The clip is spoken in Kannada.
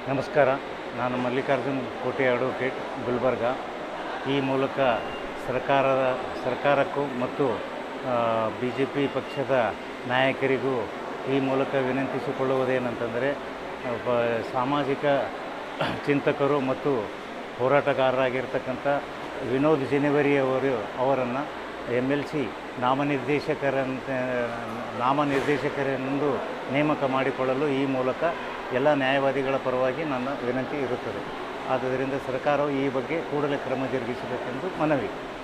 ನಮಸ್ಕಾರ ನಾನು ಮಲ್ಲಿಕಾರ್ಜುನ್ ಕೋಟೆ ಅಡ್ವೊಕೇಟ್ ಗುಲ್ಬರ್ಗ ಈ ಮೂಲಕ ಸರ್ಕಾರದ ಸರ್ಕಾರಕ್ಕೂ ಮತ್ತು ಬಿ ಜೆ ಪಿ ಪಕ್ಷದ ನಾಯಕರಿಗೂ ಈ ಮೂಲಕ ವಿನಂತಿಸಿಕೊಳ್ಳುವುದೇನೆಂತಂದರೆ ಒಬ್ಬ ಸಾಮಾಜಿಕ ಚಿಂತಕರು ಮತ್ತು ಹೋರಾಟಗಾರರಾಗಿರ್ತಕ್ಕಂಥ ವಿನೋದ್ ಜನವರಿ ಅವರು ಅವರನ್ನು ಎಮ್ ಎಲ್ ಸಿ ನಾಮನಿರ್ದೇಶಕರಂತ ನಾಮನಿರ್ದೇಶಕರೆಂದು ನೇಮಕ ಮಾಡಿಕೊಳ್ಳಲು ಈ ಮೂಲಕ ಎಲ್ಲ ನ್ಯಾಯವಾದಿಗಳ ಪರವಾಗಿ ನನ್ನ ವಿನಂತಿ ಇರುತ್ತದೆ ಆದ್ದರಿಂದ ಸರ್ಕಾರವು ಈ ಬಗ್ಗೆ ಕೂಡಲೇ ಕ್ರಮ ಜರುಗಿಸಬೇಕೆಂದು ಮನವಿ